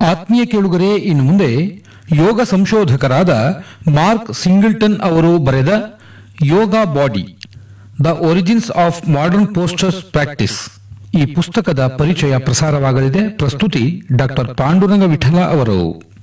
ಆತ್ಮೀಯ ಕೇಳುಗರೆ ಇನ್ನು ಮುಂದೆ ಯೋಗ ಸಂಶೋಧಕರಾದ ಮಾರ್ಕ್ ಸಿಂಗಲ್ಟನ್ ಅವರು ಬರೆದ yoga body the origins of modern posters practice ಈ ಪುಸ್ತಕದ ಪರಿಚಯ ಪ್ರಸಾರವಾಗಲಿದೆ ಪ್ರಸ್ತುತಿ ಡಾಕ್ಟರ್ ಪಾಂಡುರಂಗ ವಿಠಲ ಅವರು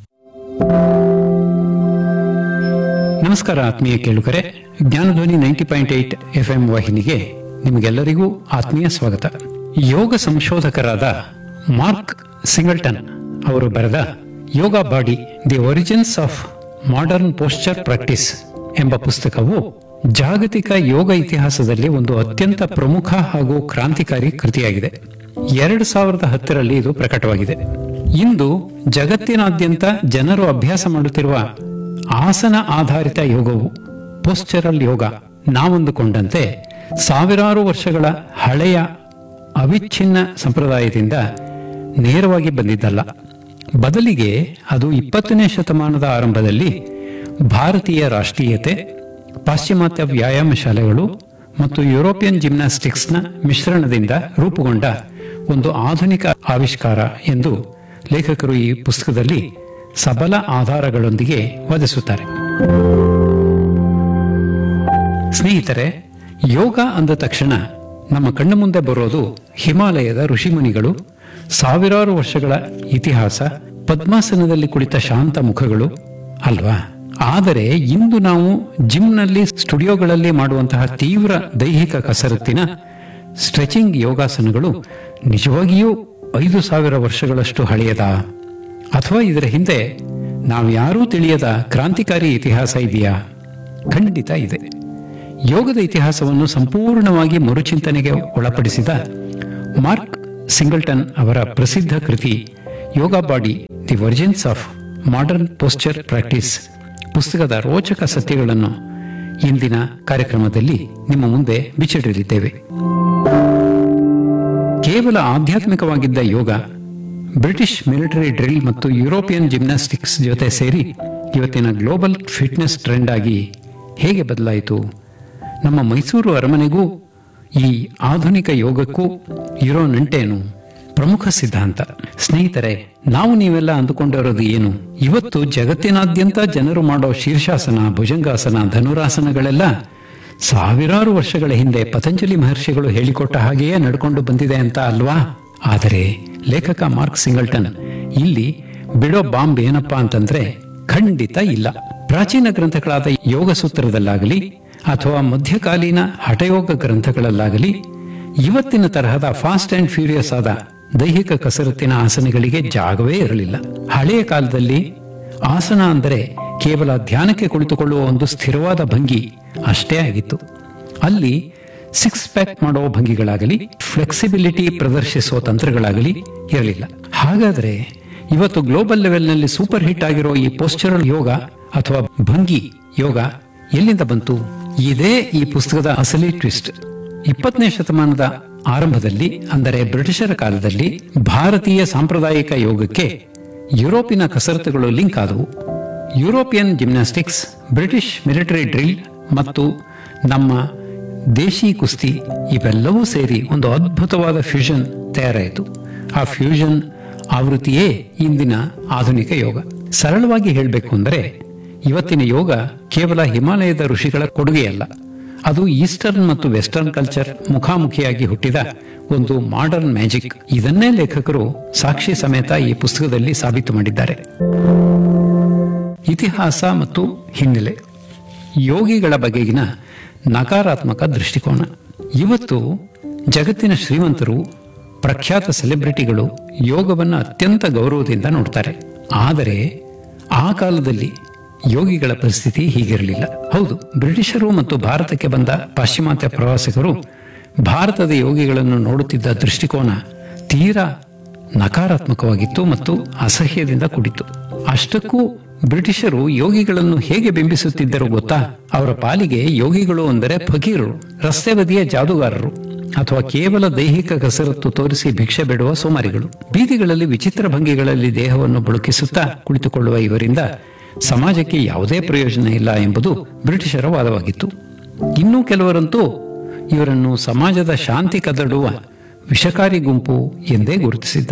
ನಮಸ್ಕಾರ ಆತ್ಮೀಯ ಕೇಳುಗರೆ Jnanadhwani ninety point eight F M ವಾಹಿನಿಗೆ ನಿಮಗೆಲ್ಲರಿಗೂ ಆತ್ಮೀಯ ಸ್ವಾಗತ ಯೋಗ ಸಂಶೋಧಕರಾದ ಮಾರ್ಕ್ ಸಿಂಗಲ್ಟನ್ ಅವರು ಬರೆದ yoga body the origins of modern posture practice ಎಂಬ ಪುಸ್ತಕವು ಜಾಗತಿಕ ಯೋಗ ಇತಿಹಾಸದಲ್ಲಿ ಒಂದು ಅತ್ಯಂತ ಪ್ರಮುಖ ಹಾಗೂ ಕ್ರಾಂತಿಕಾರಿ ಕೃತಿಯಾಗಿದೆ ಎರಡು ಸಾವಿರದ ಹತ್ತರಲ್ಲಿ ಇದು ಪ್ರಕಟವಾಗಿದೆ ಇಂದು ಜಗತ್ತಿನಾದ್ಯಂತ ಜನರು ಅಭ್ಯಾಸ ಮಾಡುತ್ತಿರುವ ಆಸನ ಆಧಾರಿತ ಯೋಗವು ಪೋಸ್ಚರಲ್ ಯೋಗ ನಾವೊಂದುಕೊಂಡಂತೆ ಸಾವಿರಾರು ವರ್ಷಗಳ ಹಳೆಯ ಅವಿಚ್ಛಿನ್ನ ಸಂಪ್ರದಾಯದಿಂದ ನೇರವಾಗಿ ಬಂದಿದ್ದಲ್ಲ ಬದಲಿಗೆ ಅದು ಇಪ್ಪತ್ತನೇ ಶತಮಾನದ ಆರಂಭದಲ್ಲಿ ಭಾರತೀಯ ರಾಷ್ಟ್ರೀಯತೆ ಪಾಶ್ಚಿಮಾತ್ಯ ವ್ಯಾಯಾಮ ಶಾಲೆಗಳು ಮತ್ತು ಯುರೋಪಿಯನ್ ಜಿಮ್ನಾಸ್ಟಿಕ್ಸ್ನ ಮಿಶ್ರಣದಿಂದ ರೂಪುಗೊಂಡ ಒಂದು ಆಧುನಿಕ ಆವಿಷ್ಕಾರ ಎಂದು ಲೇಖಕರು ಈ ಪುಸ್ತಕದಲ್ಲಿ ಸಬಲ ಆಧಾರಗಳೊಂದಿಗೆ ವಾದಿಸುತ್ತಾರೆ ಸ್ನೇಹಿತರೆ ಯೋಗ ಅಂದ ತಕ್ಷಣ ನಮ್ಮ ಕಣ್ಣು ಮುಂದೆ ಬರೋದು ಹಿಮಾಲಯದ ಋಷಿಮುನಿಗಳು ಸಾವಿರಾರು ವರ್ಷಗಳ ಇತಿಹಾಸ ಪದ್ಮಾಸನದಲ್ಲಿ ಕುಳಿತ ಶಾಂತ ಮುಖಗಳು ಅಲ್ವಾ ಆದರೆ ಇಂದು ನಾವು ಜಿಮ್ನಲ್ಲಿ ಸ್ಟುಡಿಯೋಗಳಲ್ಲಿ ಮಾಡುವಂತಹ ತೀವ್ರ ದೈಹಿಕ ಕಸರತ್ತಿನ ಸ್ಟ್ರೆಚಿಂಗ್ ಯೋಗಾಸನಗಳು ನಿಜವಾಗಿಯೂ ಐದು ಸಾವಿರ ವರ್ಷಗಳಷ್ಟು ಹಳೆಯದಾ ಅಥವಾ ಇದರ ಹಿಂದೆ ನಾವ್ಯಾರೂ ತಿಳಿಯದ ಕ್ರಾಂತಿಕಾರಿ ಇತಿಹಾಸ ಇದೆಯಾ ಖಂಡಿತ ಇದೆ ಯೋಗದ ಇತಿಹಾಸವನ್ನು ಸಂಪೂರ್ಣವಾಗಿ ಮರುಚಿಂತನೆಗೆ ಒಳಪಡಿಸಿದ ಮಾರ್ಕ್ ಸಿಂಗಲ್ಟನ್ ಅವರ ಪ್ರಸಿದ್ಧ ಕೃತಿ yoga body the origins of modern posture practice ಪುಸ್ತಕದ ರೋಚಕ ಸತ್ಯಗಳನ್ನು ಇಂದಿನ ಕಾರ್ಯಕ್ರಮದಲ್ಲಿ ನಿಮ್ಮ ಮುಂದೆ ಬಿಚ್ಚಿಡಲಿದ್ದೇವೆ ಕೇವಲ ಆಧ್ಯಾತ್ಮಿಕವಾಗಿದ್ದ ಯೋಗ ಬ್ರಿಟಿಷ್ ಮಿಲಿಟರಿ ಡ್ರಿಲ್ ಮತ್ತು ಯುರೋಪಿಯನ್ ಜಿಮ್ನಾಸ್ಟಿಕ್ಸ್ ಜೊತೆ ಸೇರಿ ಇವತ್ತಿನ ಗ್ಲೋಬಲ್ ಫಿಟ್ನೆಸ್ ಟ್ರೆಂಡ್ ಆಗಿ ಹೇಗೆ ಬದಲಾಯಿತು ನಮ್ಮ ಮೈಸೂರು ಅರಮನೆಗೂ ಈ ಆಧುನಿಕ ಯೋಗಕ್ಕೂ ಇರೋ ನಂಟೇನು ಪ್ರಮುಖ ಸಿದ್ಧಾಂತ ಸ್ನೇಹಿತರೆ ನಾವು ನೀವೆಲ್ಲ ಅಂದುಕೊಂಡಿರೋದು ಏನು ಇವತ್ತು ಜಗತ್ತಿನಾದ್ಯಂತ ಜನರು ಮಾಡೋ ಶೀರ್ಷಾಸನ ಭುಜಂಗಾಸನ ಧನುರಾಸನಗಳೆಲ್ಲ ಸಾವಿರಾರು ವರ್ಷಗಳ ಹಿಂದೆ ಪತಂಜಲಿ ಮಹರ್ಷಿಗಳು ಹೇಳಿಕೊಟ್ಟ ಹಾಗೆಯೇ ನಡ್ಕೊಂಡು ಬಂದಿದೆ ಅಂತ ಅಲ್ವಾ ಆದರೆ ಲೇಖಕ ಮಾರ್ಕ್ ಸಿಂಗಲ್ಟನ್ ಇಲ್ಲಿ ಬಿಡೋ ಬಾಂಬ್ ಏನಪ್ಪಾ ಅಂತಂದ್ರೆ ಖಂಡಿತ ಇಲ್ಲ ಪ್ರಾಚೀನ ಗ್ರಂಥಗಳಾದ ಯೋಗ ಸೂತ್ರದಲ್ಲಾಗಲಿ ಅಥವಾ ಮಧ್ಯಕಾಲೀನ ಹಠಯೋಗ ಗ್ರಂಥಗಳಲ್ಲಾಗಲಿ ಇವತ್ತಿನ ತರಹದ ಫಾಸ್ಟ್ ಅಂಡ್ ಫ್ಯೂರಿಯಸ್ ಆದ ದೈಹಿಕ ಕಸರತ್ತಿನ ಆಸನಗಳಿಗೆ ಜಾಗವೇ ಇರಲಿಲ್ಲ ಹಳೆಯ ಕಾಲದಲ್ಲಿ ಆಸನ ಅಂದರೆ ಕೇವಲ ಧ್ಯಾನಕ್ಕೆ ಕುಳಿತುಕೊಳ್ಳುವ ಒಂದು ಸ್ಥಿರವಾದ ಭಂಗಿ ಅಷ್ಟೇ ಆಗಿತ್ತು ಅಲ್ಲಿ ಸಿಕ್ಸ್ ಪ್ಯಾಕ್ ಮಾಡೋ ಭಂಗಿಗಳಾಗಲಿ ಫ್ಲೆಕ್ಸಿಬಿಲಿಟಿ ಪ್ರದರ್ಶಿಸುವ ತಂತ್ರಗಳಾಗಲಿ ಇರಲಿಲ್ಲ ಹಾಗಾದ್ರೆ ಇವತ್ತು ಗ್ಲೋಬಲ್ ಲೆವೆಲ್ನಲ್ಲಿ ಸೂಪರ್ ಹಿಟ್ ಆಗಿರೋ ಈ ಪೋಸ್ಚರಲ್ ಯೋಗ ಅಥವಾ ಭಂಗಿ ಯೋಗ ಎಲ್ಲಿಂದ ಬಂತು ಇದೇ ಈ ಪುಸ್ತಕದ ಅಸಲಿ ಟ್ವಿಸ್ಟ್ ಇಪ್ಪತ್ತನೇ ಶತಮಾನದ ಆರಂಭದಲ್ಲಿ ಅಂದರೆ ಬ್ರಿಟಿಷರ ಕಾಲದಲ್ಲಿ ಭಾರತೀಯ ಸಾಂಪ್ರದಾಯಿಕ ಯೋಗಕ್ಕೆ ಯುರೋಪಿನ ಕಸರತ್ತುಗಳು ಲಿಂಕ್ ಆದವು European gymnastics British military drill ಮತ್ತು ನಮ್ಮ ದೇಶಿ ಕುಸ್ತಿ ಇವೆಲ್ಲವೂ ಸೇರಿ ಒಂದು ಅದ್ಭುತವಾದ ಫ್ಯೂಷನ್ ತಯಾರಾಯಿತು ಆ ಫ್ಯೂಷನ್ ಆವೃತ್ತಿಯೇ ಇಂದಿನ ಆಧುನಿಕ ಯೋಗ ಸರಳವಾಗಿ ಹೇಳಬೇಕು ಅಂದರೆ ಇವತ್ತಿನ ಯೋಗ ಕೇವಲ ಹಿಮಾಲಯದ ಋಷಿಗಳ ಕೊಡುಗೆಯಲ್ಲ ಅದು ಈಸ್ಟರ್ನ್ ಮತ್ತು ವೆಸ್ಟರ್ನ್ ಕಲ್ಚರ್ ಮುಖಾಮುಖಿಯಾಗಿ ಹುಟ್ಟಿದ ಒಂದು ಮಾಡರ್ನ್ ಮ್ಯಾಜಿಕ್ ಇದನ್ನೇ ಲೇಖಕರು ಸಾಕ್ಷಿ ಸಮೇತ ಈ ಪುಸ್ತಕದಲ್ಲಿ ಸಾಬೀತು ಮಾಡಿದ್ದಾರೆ ಇತಿಹಾಸ ಮತ್ತು ಹಿನ್ನೆಲೆ ಯೋಗಿಗಳ ಬಗೆಗಿನ ನಕಾರಾತ್ಮಕ ದೃಷ್ಟಿಕೋನ ಇವತ್ತು ಜಗತ್ತಿನ ಶ್ರೀಮಂತರು ಪ್ರಖ್ಯಾತ ಸೆಲೆಬ್ರಿಟಿಗಳು ಯೋಗವನ್ನು ಅತ್ಯಂತ ಗೌರವದಿಂದ ನೋಡ್ತಾರೆ ಆದರೆ ಆ ಕಾಲದಲ್ಲಿ ಯೋಗಿಗಳ ಪರಿಸ್ಥಿತಿ ಹೀಗಿರಲಿಲ್ಲ ಹೌದು ಬ್ರಿಟಿಷರು ಮತ್ತು ಭಾರತಕ್ಕೆ ಬಂದ ಪಾಶ್ಚಿಮಾತ್ಯ ಪ್ರವಾಸಿಗರು ಭಾರತದ ಯೋಗಿಗಳನ್ನು ನೋಡುತ್ತಿದ್ದ ದೃಷ್ಟಿಕೋನ ತೀರಾ ನಕಾರಾತ್ಮಕವಾಗಿತ್ತು ಮತ್ತು ಅಸಹ್ಯದಿಂದ ಕೂಡಿತ್ತು ಅಷ್ಟಕ್ಕೂ ಬ್ರಿಟಿಷರು ಯೋಗಿಗಳನ್ನು ಹೇಗೆ ಬಿಂಬಿಸುತ್ತಿದ್ದರು ಗೊತ್ತಾ ಅವರ ಪಾಲಿಗೆ ಯೋಗಿಗಳು ಅಂದರೆ ಫಕೀರರು ರಸ್ತೆ ಬದಿಯ ಜಾದುಗಾರರು ಅಥವಾ ಕೇವಲ ದೈಹಿಕ ಕಸರತ್ತು ತೋರಿಸಿ ಭಿಕ್ಷೆ ಬೇಡುವ ಸೋಮಾರಿಗಳು ಬೀದಿಗಳಲ್ಲಿ ವಿಚಿತ್ರ ಭಂಗಿಗಳಲ್ಲಿ ದೇಹವನ್ನು ಬಳುಕಿಸುತ್ತಾ ಕುಳಿತುಕೊಳ್ಳುವ ಇವರಿಂದ ಸಮಾಜಕ್ಕೆ ಯಾವುದೇ ಪ್ರಯೋಜನ ಇಲ್ಲ ಎಂಬುದು ಬ್ರಿಟಿಷರ ವಾದವಾಗಿತ್ತು ಇನ್ನೂ ಕೆಲವರಂತೂ ಇವರನ್ನು ಸಮಾಜದ ಶಾಂತಿ ಕದಡುವ ವಿಷಕಾರಿ ಗುಂಪು ಎಂದೇ ಗುರುತಿಸಿದ್ದರು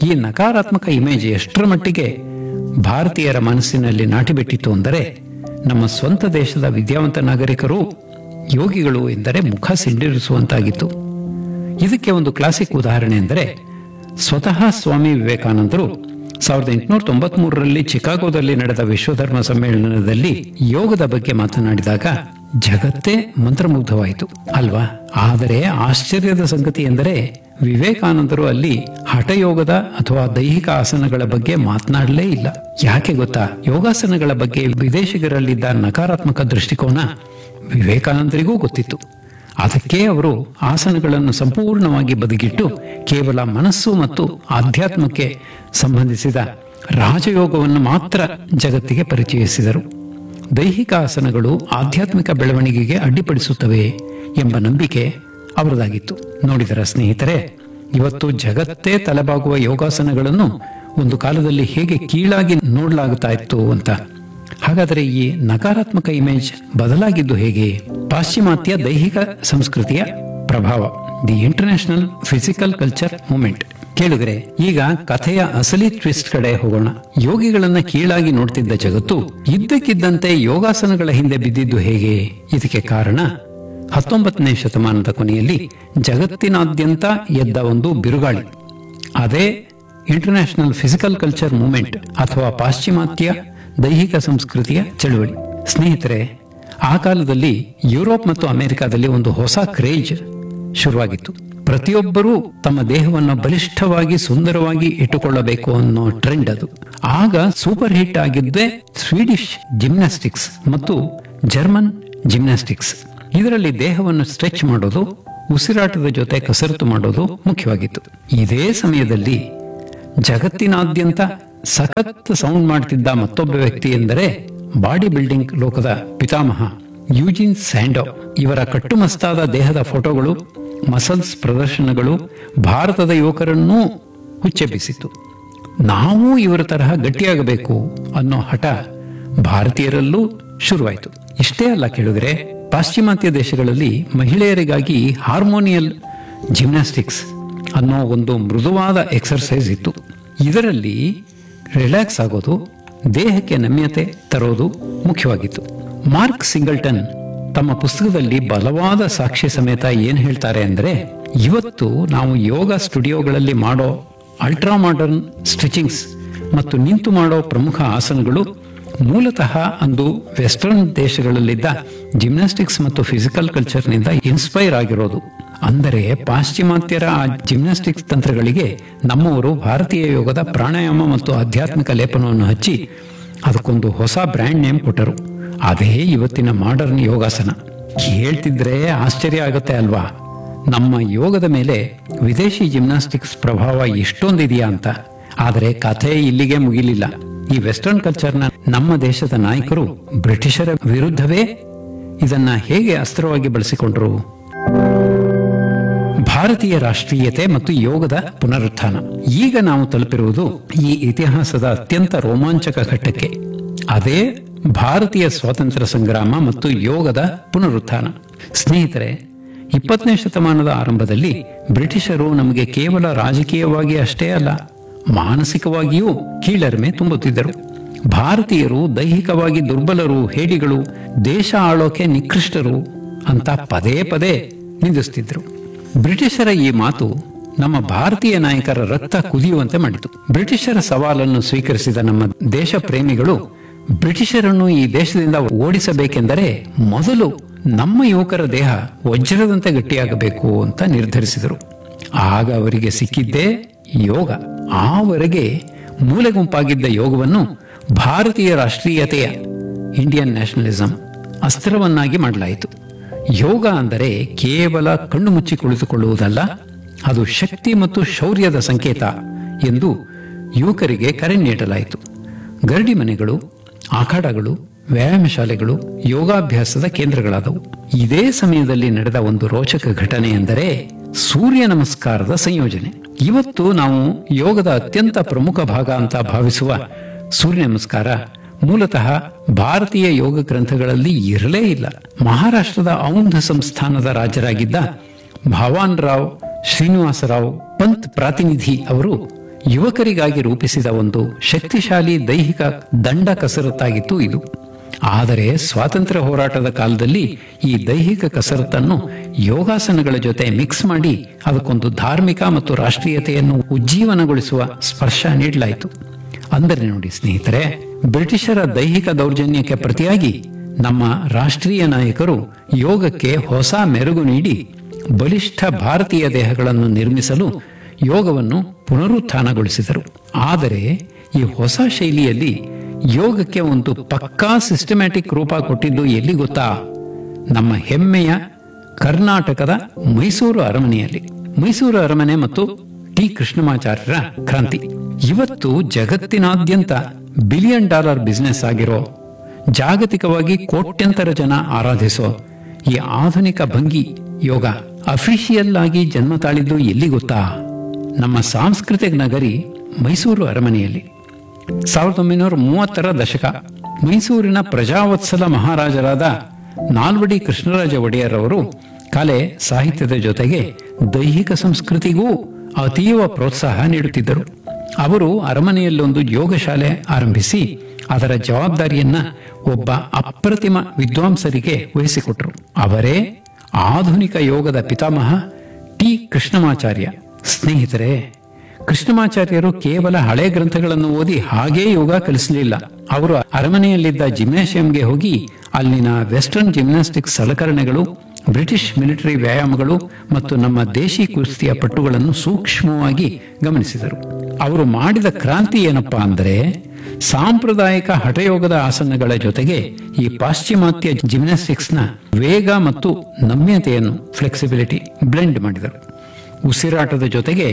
ಈ ನಕಾರಾತ್ಮಕ ಇಮೇಜ್ ಎಷ್ಟರ ಮಟ್ಟಿಗೆ ಭಾರತೀಯರ ಮನಸ್ಸಿನಲ್ಲಿ ನಾಟಿಬಿಟ್ಟಿತ್ತು ಅಂದರೆ ನಮ್ಮ ಸ್ವಂತ ದೇಶದ ವಿದ್ಯಾವಂತ ನಾಗರಿಕರು ಯೋಗಿಗಳು ಎಂದರೆ ಮುಖ ಸಿಂಡಿರಿಸುವಂತಾಗಿತ್ತು ಇದಕ್ಕೆ ಒಂದು ಕ್ಲಾಸಿಕ್ ಉದಾಹರಣೆ ಎಂದರೆ ಸ್ವತಃ ಸ್ವಾಮಿ ವಿವೇಕಾನಂದರು ಸಾವಿರದ ಎಂಟುನೂರ ತೊಂಬತ್ಮೂರರಲ್ಲಿ ಚಿಕಾಗೋದಲ್ಲಿ ನಡೆದ ವಿಶ್ವಧರ್ಮ ಸಮ್ಮೇಳನದಲ್ಲಿ ಯೋಗದ ಬಗ್ಗೆ ಮಾತನಾಡಿದಾಗ ಜಗತ್ತೇ ಮಂತ್ರಮುಗ್ಧವಾಯಿತು ಅಲ್ವಾ ಆದರೆ ಆಶ್ಚರ್ಯದ ಸಂಗತಿ ಎಂದರೆ ವಿವೇಕಾನಂದರು ಅಲ್ಲಿ ಹಠಯೋಗದ ಅಥವಾ ದೈಹಿಕ ಆಸನಗಳ ಬಗ್ಗೆ ಮಾತನಾಡಲೇ ಇಲ್ಲ ಯಾಕೆ ಗೊತ್ತಾ ಯೋಗಾಸನಗಳ ಬಗ್ಗೆ ವಿದೇಶಿಗರಲ್ಲಿದ್ದ ನಕಾರಾತ್ಮಕ ದೃಷ್ಟಿಕೋನ ವಿವೇಕಾನಂದರಿಗೂ ಗೊತ್ತಿತ್ತು ಅದಕ್ಕೆ ಅವರು ಆಸನಗಳನ್ನು ಸಂಪೂರ್ಣವಾಗಿ ಬದಿಗಿಟ್ಟು ಕೇವಲ ಮನಸ್ಸು ಮತ್ತು ಆಧ್ಯಾತ್ಮಕ್ಕೆ ಸಂಬಂಧಿಸಿದ ರಾಜಯೋಗವನ್ನು ಮಾತ್ರ ಜಗತ್ತಿಗೆ ಪರಿಚಯಿಸಿದರು ದೈಹಿಕ ಆಸನಗಳು ಆಧ್ಯಾತ್ಮಿಕ ಬೆಳವಣಿಗೆಗೆ ಅಡ್ಡಿಪಡಿಸುತ್ತವೆ ಎಂಬ ನಂಬಿಕೆ ಅವರದಾಗಿತ್ತು ನೋಡಿದರ ಸ್ನೇಹಿತರೆ ಇವತ್ತು ಜಗತ್ತೇ ತಲೆಬಾಗುವ ಯೋಗಾಸನಗಳನ್ನು ಒಂದು ಕಾಲದಲ್ಲಿ ಹೇಗೆ ಕೀಳಾಗಿ ನೋಡಲಾಗುತ್ತಾ ಇತ್ತು ಅಂತ ಹಾಗಾದರೆ ಈ ನಕಾರಾತ್ಮಕ ಇಮೇಜ್ ಬದಲಾಗಿದ್ದು ಹೇಗೆ ಪಾಶ್ಚಿಮಾತ್ಯ ದೈಹಿಕ ಸಂಸ್ಕೃತಿಯ ಪ್ರಭಾವ the international physical culture movement ಕೇಳಿದರೆ ಈಗ ಕಥೆಯ ಅಸಲಿ ಟ್ವಿಸ್ಟ್ ಕಡೆ ಹೋಗೋಣ ಯೋಗಿಗಳನ್ನ ಕೀಳಾಗಿ ನೋಡ್ತಿದ್ದ ಜಗತ್ತು ಇದ್ದಕ್ಕಿದ್ದಂತೆ ಯೋಗಾಸನಗಳ ಹಿಂದೆ ಬಿದ್ದಿದ್ದು ಹೇಗೆ ಇದಕ್ಕೆ ಕಾರಣ ಹತ್ತೊಂಬತ್ತನೇ ಶತಮಾನದ ಕೊನೆಯಲ್ಲಿ ಜಗತ್ತಿನಾದ್ಯಂತ ಎದ್ದ ಒಂದು ಬಿರುಗಾಳಿ ಅದೇ ಇಂಟರ್ನ್ಯಾಷನಲ್ ಫಿಸಿಕಲ್ ಕಲ್ಚರ್ ಮೂವ್ಮೆಂಟ್ ಅಥವಾ ಪಾಶ್ಚಿಮಾತ್ಯ ದೈಹಿಕ ಸಂಸ್ಕೃತಿಯ ಚಳುವಳಿ ಸ್ನೇಹಿತರೆ ಆ ಕಾಲದಲ್ಲಿ ಯುರೋಪ್ ಮತ್ತು ಅಮೆರಿಕಾದಲ್ಲಿ ಒಂದು ಹೊಸ ಕ್ರೇಜ್ ಶುರುವಾಗಿತ್ತು ಪ್ರತಿಯೊಬ್ಬರೂ ತಮ್ಮ ದೇಹವನ್ನು ಬಲಿಷ್ಠವಾಗಿ ಸುಂದರವಾಗಿ ಇಟ್ಟುಕೊಳ್ಳಬೇಕು ಅನ್ನೋ ಟ್ರೆಂಡ್ ಅದು ಆಗ ಸೂಪರ್ ಹಿಟ್ ಆಗಿದ್ದೇ ಸ್ವೀಡಿಶ್ ಜಿಮ್ನಾಸ್ಟಿಕ್ಸ್ ಮತ್ತು ಜರ್ಮನ್ ಜಿಮ್ನಾಸ್ಟಿಕ್ಸ್ ಇದರಲ್ಲಿ ದೇಹವನ್ನು ಸ್ಟ್ರೆಚ್ ಮಾಡೋದು ಉಸಿರಾಟದ ಜೊತೆ ಕಸರತ್ತು ಮಾಡೋದು ಮುಖ್ಯವಾಗಿತ್ತು ಇದೇ ಸಮಯದಲ್ಲಿ ಜಗತ್ತಿನಾದ್ಯಂತ ಸಖತ್ ಸೌಂಡ್ ಮಾಡ್ತಿದ್ದ ಮತ್ತೊಬ್ಬ ವ್ಯಕ್ತಿ ಎಂದರೆ ಬಾಡಿ ಬಿಲ್ಡಿಂಗ್ ಲೋಕದ ಪಿತಾಮಹ ಯೂಜಿನ್ ಸ್ಯಾಂಡೋ ಇವರ ಕಟ್ಟುಮಸ್ತಾದ ದೇಹದ ಫೋಟೋಗಳು ಮಸಲ್ಸ್ ಪ್ರದರ್ಶನಗಳು ಭಾರತದ ಯುವಕರನ್ನೂ ಹುಚ್ಚೆಬ್ಬಿಸಿತು ನಾವು ಇವರ ತರಹ ಗಟ್ಟಿಯಾಗಬೇಕು ಅನ್ನೋ ಹಠ ಭಾರತೀಯರಲ್ಲೂ ಶುರುವಾಯಿತು ಇಷ್ಟೇ ಅಲ್ಲ ಕೇಳಿದ್ರೆ ಪಾಶ್ಚಿಮಾತ್ಯ ದೇಶಗಳಲ್ಲಿ ಮಹಿಳೆಯರಿಗಾಗಿ ಹಾರ್ಮೋನಿಯಲ್ ಜಿಮ್ನಾಸ್ಟಿಕ್ಸ್ ಅನ್ನೋ ಒಂದು ಮೃದುವಾದ ಎಕ್ಸರ್ಸೈಸ್ ಇತ್ತು ಇದರಲ್ಲಿ ರಿಲ್ಯಾಕ್ಸ್ ಆಗೋದು ದೇಹಕ್ಕೆ ನಮ್ಯತೆ ತರೋದು ಮುಖ್ಯವಾಗಿತ್ತು ಮಾರ್ಕ್ ಸಿಂಗಲ್ಟನ್ ತಮ್ಮ ಪುಸ್ತಕದಲ್ಲಿ ಬಲವಾದ ಸಾಕ್ಷ್ಯ ಸಮೇತ ಏನ್ ಹೇಳ್ತಾರೆ ಅಂದ್ರೆ ಇವತ್ತು ನಾವು ಯೋಗ ಸ್ಟುಡಿಯೋಗಳಲ್ಲಿ ಮಾಡೋ ಅಲ್ಟ್ರಾ ಮಾಡರ್ನ್ ಸ್ಟಿಚಿಂಗ್ಸ್ ಮತ್ತು ನಿಂತು ಮಾಡೋ ಪ್ರಮುಖ ಆಸನಗಳು ಮೂಲತಃ ಅಂದು ವೆಸ್ಟರ್ನ್ ದೇಶಗಳಲ್ಲಿದ್ದ ಜಿಮ್ನಾಸ್ಟಿಕ್ಸ್ ಮತ್ತು ಫಿಸಿಕಲ್ ಕಲ್ಚರ್ನಿಂದ ಇನ್ಸ್ಪೈರ್ ಆಗಿರೋದು ಅಂದರೆ ಪಾಶ್ಚಿಮಾತ್ಯರ ಆ ಜಿಮ್ನಾಸ್ಟಿಕ್ಸ್ ತಂತ್ರಗಳಿಗೆ ನಮ್ಮವರು ಭಾರತೀಯ ಯೋಗದ ಪ್ರಾಣಾಯಾಮ ಮತ್ತು ಆಧ್ಯಾತ್ಮಿಕ ಲೇಪನವನ್ನು ಹಚ್ಚಿ ಅದಕ್ಕೊಂದು ಹೊಸ ಬ್ರ್ಯಾಂಡ್ ನೇಮ್ ಕೊಟ್ಟರು ಅದೇ ಇವತ್ತಿನ ಮಾಡರ್ನ್ ಯೋಗಾಸನ ಕೇಳ್ತಿದ್ರೆ ಆಶ್ಚರ್ಯ ಆಗುತ್ತೆ ಅಲ್ವಾ ನಮ್ಮ ಯೋಗದ ಮೇಲೆ ವಿದೇಶಿ ಜಿಮ್ನಾಸ್ಟಿಕ್ಸ್ ಪ್ರಭಾವ ಎಷ್ಟೊಂದಿದೆಯಾ ಅಂತ ಆದರೆ ಕಥೆ ಇಲ್ಲಿಗೆ ಮುಗಿಲಿಲ್ಲ ಈ ವೆಸ್ಟರ್ನ್ ಕಲ್ಚರ್ನ ನಮ್ಮ ದೇಶದ ನಾಯಕರು ಬ್ರಿಟಿಷರ ವಿರುದ್ಧವೇ ಇದನ್ನ ಹೇಗೆ ಅಸ್ತ್ರವಾಗಿ ಬಳಸಿಕೊಂಡರು ಭಾರತೀಯ ರಾಷ್ಟ್ರೀಯತೆ ಮತ್ತು ಯೋಗದ ಪುನರುತ್ಥಾನ ಈಗ ನಾವು ತಲುಪಿರುವುದು ಈ ಇತಿಹಾಸದ ಅತ್ಯಂತ ರೋಮಾಂಚಕ ಘಟ್ಟಕ್ಕೆ ಅದೇ ಭಾರತೀಯ ಸ್ವಾತಂತ್ರ್ಯ ಸಂಗ್ರಾಮ ಮತ್ತು ಯೋಗದ ಪುನರುತ್ಥಾನ ಸ್ನೇಹಿತರೆ ಇಪ್ಪತ್ತನೇ ಶತಮಾನದ ಆರಂಭದಲ್ಲಿ ಬ್ರಿಟಿಷರು ನಮಗೆ ಕೇವಲ ರಾಜಕೀಯವಾಗಿ ಅಷ್ಟೇ ಅಲ್ಲ ಮಾನಸಿಕವಾಗಿಯೂ ಕೀಳರಿಮೆ ತುಂಬುತ್ತಿದ್ದರು ಭಾರತೀಯರು ದೈಹಿಕವಾಗಿ ದುರ್ಬಲರು ಹೇಡಿಗಳು ದೇಶ ಆಳೋಕೆ ನಿಕೃಷ್ಟರು ಅಂತ ಪದೇ ಪದೇ ನಿಂದಿಸ್ತಿದ್ರು ಬ್ರಿಟಿಷರ ಈ ಮಾತು ನಮ್ಮ ಭಾರತೀಯ ನಾಯಕರ ರಕ್ತ ಕುದಿಯುವಂತೆ ಮಾಡಿತು ಬ್ರಿಟಿಷರ ಸವಾಲನ್ನು ಸ್ವೀಕರಿಸಿದ ನಮ್ಮ ದೇಶ ಪ್ರೇಮಿಗಳು ಬ್ರಿಟಿಷರನ್ನು ಈ ದೇಶದಿಂದ ಓಡಿಸಬೇಕೆಂದರೆ ಮೊದಲು ನಮ್ಮ ಯುವಕರ ದೇಹ ವಜ್ರದಂತೆ ಗಟ್ಟಿಯಾಗಬೇಕು ಅಂತ ನಿರ್ಧರಿಸಿದರು ಆಗ ಅವರಿಗೆ ಸಿಕ್ಕಿದ್ದೇ ಯೋಗ ಆವರೆಗೆ ಮೂಲೆ ಗುಂಪಾಗಿದ್ದ ಯೋಗವನ್ನು ಭಾರತೀಯ ರಾಷ್ಟ್ರೀಯತೆಯ ಇಂಡಿಯನ್ ನ್ಯಾಷನಲಿಸಂ ಅಸ್ತ್ರವನ್ನಾಗಿ ಮಾಡಲಾಯಿತು ಯೋಗ ಅಂದರೆ ಕೇವಲ ಕಣ್ಣು ಮುಚ್ಚಿ ಕುಳಿತುಕೊಳ್ಳುವುದಲ್ಲ ಅದು ಶಕ್ತಿ ಮತ್ತು ಶೌರ್ಯದ ಸಂಕೇತ ಎಂದು ಯುವಕರಿಗೆ ಕರೆ ನೀಡಲಾಯಿತು ಗರಡಿ ಮನೆಗಳು ಆಖಾಡಗಳು ವ್ಯಾಯಾಮ ಶಾಲೆಗಳು ಯೋಗಾಭ್ಯಾಸದ ಕೇಂದ್ರಗಳಾದವು ಇದೇ ಸಮಯದಲ್ಲಿ ನಡೆದ ಒಂದು ರೋಚಕ ಘಟನೆ ಎಂದರೆ ಸೂರ್ಯ ನಮಸ್ಕಾರದ ಸಂಯೋಜನೆ ಇವತ್ತು ನಾವು ಯೋಗದ ಅತ್ಯಂತ ಪ್ರಮುಖ ಭಾಗ ಅಂತ ಭಾವಿಸುವ ಸೂರ್ಯ ನಮಸ್ಕಾರ ಮೂಲತಃ ಭಾರತೀಯ ಯೋಗ ಗ್ರಂಥಗಳಲ್ಲಿ ಇರಲೇ ಇಲ್ಲ ಮಹಾರಾಷ್ಟ್ರದ ಔಂಧ ಸಂಸ್ಥಾನದ ರಾಜರಾಗಿದ್ದ ಭಾವಾನ್ ರಾವ್ ಶ್ರೀನಿವಾಸರಾವ್ ಪಂತ್ ಪ್ರಾತಿನಿಧಿ ಅವರು ಯುವಕರಿಗಾಗಿ ರೂಪಿಸಿದ ಒಂದು ಶಕ್ತಿಶಾಲಿ ದೈಹಿಕ ದಂಡ ಕಸರತ್ತಾಗಿತ್ತು ಇದು ಆದರೆ ಸ್ವಾತಂತ್ರ್ಯ ಹೋರಾಟದ ಕಾಲದಲ್ಲಿ ಈ ದೈಹಿಕ ಕಸರತ್ತನ್ನು ಯೋಗಾಸನಗಳ ಜೊತೆ ಮಿಕ್ಸ್ ಮಾಡಿ ಅದಕ್ಕೊಂದು ಧಾರ್ಮಿಕ ಮತ್ತು ರಾಷ್ಟ್ರೀಯತೆಯನ್ನು ಉಜ್ಜೀವನಗೊಳಿಸುವ ಸ್ಪರ್ಶ ನೀಡಲಾಯಿತು ಅಂದರೆ ನೋಡಿ ಸ್ನೇಹಿತರೆ ಬ್ರಿಟಿಷರ ದೈಹಿಕ ದೌರ್ಜನ್ಯಕ್ಕೆ ಪ್ರತಿಯಾಗಿ ನಮ್ಮ ರಾಷ್ಟ್ರೀಯ ನಾಯಕರು ಯೋಗಕ್ಕೆ ಹೊಸ ಮೆರುಗು ನೀಡಿ ಬಲಿಷ್ಠ ಭಾರತೀಯ ದೇಹಗಳನ್ನು ನಿರ್ಮಿಸಲು ಯೋಗವನ್ನು ಪುನರುತ್ಥಾನಗೊಳಿಸಿದರು ಆದರೆ ಈ ಹೊಸ ಶೈಲಿಯಲ್ಲಿ ಯೋಗಕ್ಕೆ ಒಂದು ಪಕ್ಕಾ ಸಿಸ್ಟಮ್ಯಾಟಿಕ್ ರೂಪ ಕೊಟ್ಟಿದ್ದು ಎಲ್ಲಿ ಗೊತ್ತಾ ನಮ್ಮ ಹೆಮ್ಮೆಯ ಕರ್ನಾಟಕದ ಮೈಸೂರು ಅರಮನೆಯಲ್ಲಿ ಮೈಸೂರು ಅರಮನೆ ಮತ್ತು ಟಿ ಕೃಷ್ಣಮಾಚಾರ್ಯರ ಕ್ರಾಂತಿ ಇವತ್ತು ಜಗತ್ತಿನಾದ್ಯಂತ ಬಿಲಿಯನ್ ಡಾಲರ್ ಬಿಸ್ನೆಸ್ ಆಗಿರೋ ಜಾಗತಿಕವಾಗಿ ಕೋಟ್ಯಂತರ ಜನ ಆರಾಧಿಸೋ ಈ ಆಧುನಿಕ ಭಂಗಿ ಯೋಗ ಅಫಿಷಿಯಲ್ ಆಗಿ ಜನ್ಮ ತಾಳಿದ್ದು ಎಲ್ಲಿ ಗೊತ್ತಾ ನಮ್ಮ ಸಾಂಸ್ಕೃತಿಕ ನಗರಿ ಮೈಸೂರು ಅರಮನೆಯಲ್ಲಿ ಸಾವಿರದ ಒಂಬೈನೂರ ಮೂವತ್ತರ ದಶಕ ಮೈಸೂರಿನ ಪ್ರಜಾವತ್ಸಲ ಮಹಾರಾಜರಾದ ನಾಲ್ವಡಿ ಕೃಷ್ಣರಾಜ ಒಡೆಯರ್ ಅವರು ಕಲೆ ಸಾಹಿತ್ಯದ ಜೊತೆಗೆ ದೈಹಿಕ ಸಂಸ್ಕೃತಿಗೂ ಅತೀವ ಪ್ರೋತ್ಸಾಹ ನೀಡುತ್ತಿದ್ದರು ಅವರು ಅರಮನೆಯಲ್ಲೊಂದು ಯೋಗ ಶಾಲೆ ಆರಂಭಿಸಿ ಅದರ ಜವಾಬ್ದಾರಿಯನ್ನ ಒಬ್ಬ ಅಪ್ರತಿಮ ವಿದ್ವಾಂಸರಿಗೆ ವಹಿಸಿಕೊಟ್ರು ಅವರೇ ಆಧುನಿಕ ಯೋಗದ ಪಿತಾಮಹ ಟಿ ಕೃಷ್ಣಮಾಚಾರ್ಯ ಸ್ನೇಹಿತರೆ ಕೃಷ್ಣಮಾಚಾರ್ಯರು ಕೇವಲ ಹಳೆ ಗ್ರಂಥಗಳನ್ನು ಓದಿ ಹಾಗೇ ಯೋಗ ಕಲಿಸಲಿಲ್ಲ ಅವರು ಅರಮನೆಯಲ್ಲಿದ್ದ ಜಿಮ್ನಾಶಿಯಂಗೆ ಹೋಗಿ ಅಲ್ಲಿನ ವೆಸ್ಟರ್ನ್ ಜಿಮ್ನಾಸ್ಟಿಕ್ಸ್ ಸಲಕರಣೆಗಳು ಬ್ರಿಟಿಷ್ ಮಿಲಿಟರಿ ವ್ಯಾಯಾಮಗಳು ಮತ್ತು ನಮ್ಮ ದೇಶಿ ಕುಸ್ತಿಯ ಪಟ್ಟುಗಳನ್ನು ಸೂಕ್ಷ್ಮವಾಗಿ ಗಮನಿಸಿದರು ಅವರು ಮಾಡಿದ ಕ್ರಾಂತಿ ಏನಪ್ಪಾ ಅಂದರೆ ಸಾಂಪ್ರದಾಯಿಕ ಹಠಯೋಗದ ಆಸನಗಳ ಜೊತೆಗೆ ಈ ಪಾಶ್ಚಿಮಾತ್ಯ ಜಿಮ್ನಾಸ್ಟಿಕ್ಸ್ನ ವೇಗ ಮತ್ತು ನಮ್ಯತೆಯನ್ನು ಫ್ಲೆಕ್ಸಿಬಿಲಿಟಿ ಬ್ಲೆಂಡ್ ಮಾಡಿದರು ಉಸಿರಾಟದ ಜೊತೆಗೆ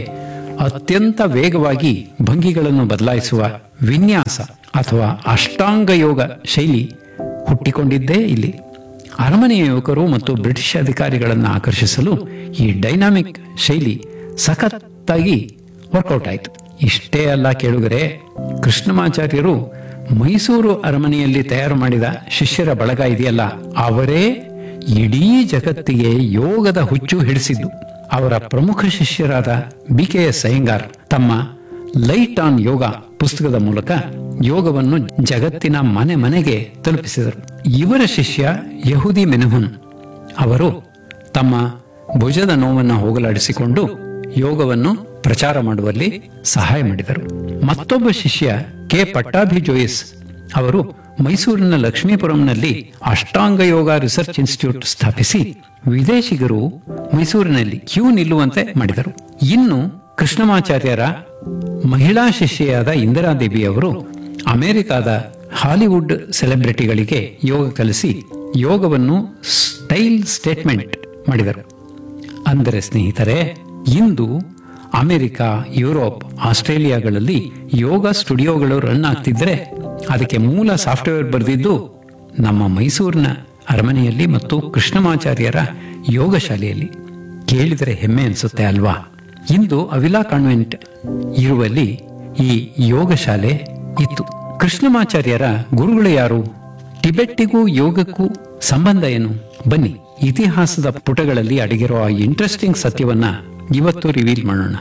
ಅತ್ಯಂತ ವೇಗವಾಗಿ ಭಂಗಿಗಳನ್ನು ಬದಲಾಯಿಸುವ ವಿನ್ಯಾಸ ಅಥವಾ ಅಷ್ಟಾಂಗ ಯೋಗ ಶೈಲಿ ಹುಟ್ಟಿಕೊಂಡಿದ್ದೇ ಇಲ್ಲಿ ಅರಮನೆಯ ಯುವಕರು ಮತ್ತು ಬ್ರಿಟಿಷ್ ಅಧಿಕಾರಿಗಳನ್ನು ಆಕರ್ಷಿಸಲು ಈ ಡೈನಾಮಿಕ್ ಶೈಲಿ ಸಖತ್ತಾಗಿ ವರ್ಕೌಟ್ ಆಯಿತು ಇಷ್ಟೇ ಅಲ್ಲ ಕೇಳುಗರೆ ಕೃಷ್ಣಮಾಚಾರ್ಯರು ಮೈಸೂರು ಅರಮನೆಯಲ್ಲಿ ತಯಾರು ಮಾಡಿದ ಶಿಷ್ಯರ ಬಳಗ ಇದೆಯಲ್ಲ ಅವರೇ ಇಡೀ ಜಗತ್ತಿಗೆ ಯೋಗದ ಹುಚ್ಚು ಹಿಡಿಸಿದ್ದು ಅವರ ಪ್ರಮುಖ ಶಿಷ್ಯರಾದ ಬಿ ಕೆ ಎಸ್ ಅಯ್ಯಂಗಾರ್ ತಮ್ಮ ಲೈಟ್ ಆನ್ ಯೋಗ ಪುಸ್ತಕದ ಮೂಲಕ ಯೋಗವನ್ನು ಜಗತ್ತಿನ ಮನೆ ಮನೆಗೆ ತಲುಪಿಸಿದರು ಇವರ ಶಿಷ್ಯ ಯಹುದಿ ಮೆನುಹುನ್ ಅವರು ತಮ್ಮ ಭುಜದ ನೋವನ್ನು ಹೋಗಲಾಡಿಸಿಕೊಂಡು ಯೋಗವನ್ನು ಪ್ರಚಾರ ಮಾಡುವಲ್ಲಿ ಸಹಾಯ ಮಾಡಿದರು ಮತ್ತೊಬ್ಬ ಶಿಷ್ಯ ಕೆ ಪಟ್ಟಾಭಿ ಜೋಯಿಸ್ ಅವರು ಮೈಸೂರಿನ ಲಕ್ಷ್ಮೀಪುರಂನಲ್ಲಿ ಅಷ್ಟಾಂಗ ಯೋಗ ರಿಸರ್ಚ್ ಇನ್ಸ್ಟಿಟ್ಯೂಟ್ ಸ್ಥಾಪಿಸಿ ವಿದೇಶಿಗರು ಮೈಸೂರಿನಲ್ಲಿ ಕ್ಯೂ ನಿಲ್ಲುವಂತೆ ಮಾಡಿದರು ಇನ್ನು ಕೃಷ್ಣಮಾಚಾರ್ಯರ ಮಹಿಳಾ ಶಿಷ್ಯೆಯಾದ ಇಂದಿರಾದೇವಿ ಅವರು ಅಮೆರಿಕಾದ ಹಾಲಿವುಡ್ ಸೆಲೆಬ್ರಿಟಿಗಳಿಗೆ ಯೋಗ ಕಲಿಸಿ ಯೋಗವನ್ನು ಸ್ಟೈಲ್ ಸ್ಟೇಟ್ಮೆಂಟ್ ಮಾಡಿದರು ಅಂದರೆ ಸ್ನೇಹಿತರೆ ಇಂದು ಅಮೆರಿಕ ಯುರೋಪ್ ಆಸ್ಟ್ರೇಲಿಯಾಗಳಲ್ಲಿ ಯೋಗ ಸ್ಟುಡಿಯೋಗಳು ರನ್ ಆಗ್ತಿದ್ರೆ ಅದಕ್ಕೆ ಮೂಲ ಸಾಫ್ಟ್ವೇರ್ ಬರೆದಿದ್ದು ನಮ್ಮ ಮೈಸೂರಿನ ಅರಮನೆಯಲ್ಲಿ ಮತ್ತು ಕೃಷ್ಣಮಾಚಾರ್ಯರ ಯೋಗ ಶಾಲೆಯಲ್ಲಿ ಕೇಳಿದರೆ ಹೆಮ್ಮೆ ಅನಿಸುತ್ತೆ ಅಲ್ವಾ ಇಂದು ಅವಿಲಾ ಕಾನ್ವೆಂಟ್ ಇರುವಲ್ಲಿ ಈ ಯೋಗ ಶಾಲೆ ಇತ್ತು ಕೃಷ್ಣಮಾಚಾರ್ಯರ ಗುರುಗಳು ಯಾರು ಟಿಬೆಟ್ಟಿಗೂ ಯೋಗಕ್ಕೂ ಸಂಬಂಧ ಏನು ಬನ್ನಿ ಇತಿಹಾಸದ ಪುಟಗಳಲ್ಲಿ ಅಡಗಿರುವ ಇಂಟ್ರೆಸ್ಟಿಂಗ್ ಸತ್ಯವನ್ನ ಇವತ್ತು ರಿವೀಲ್ ಮಾಡೋಣ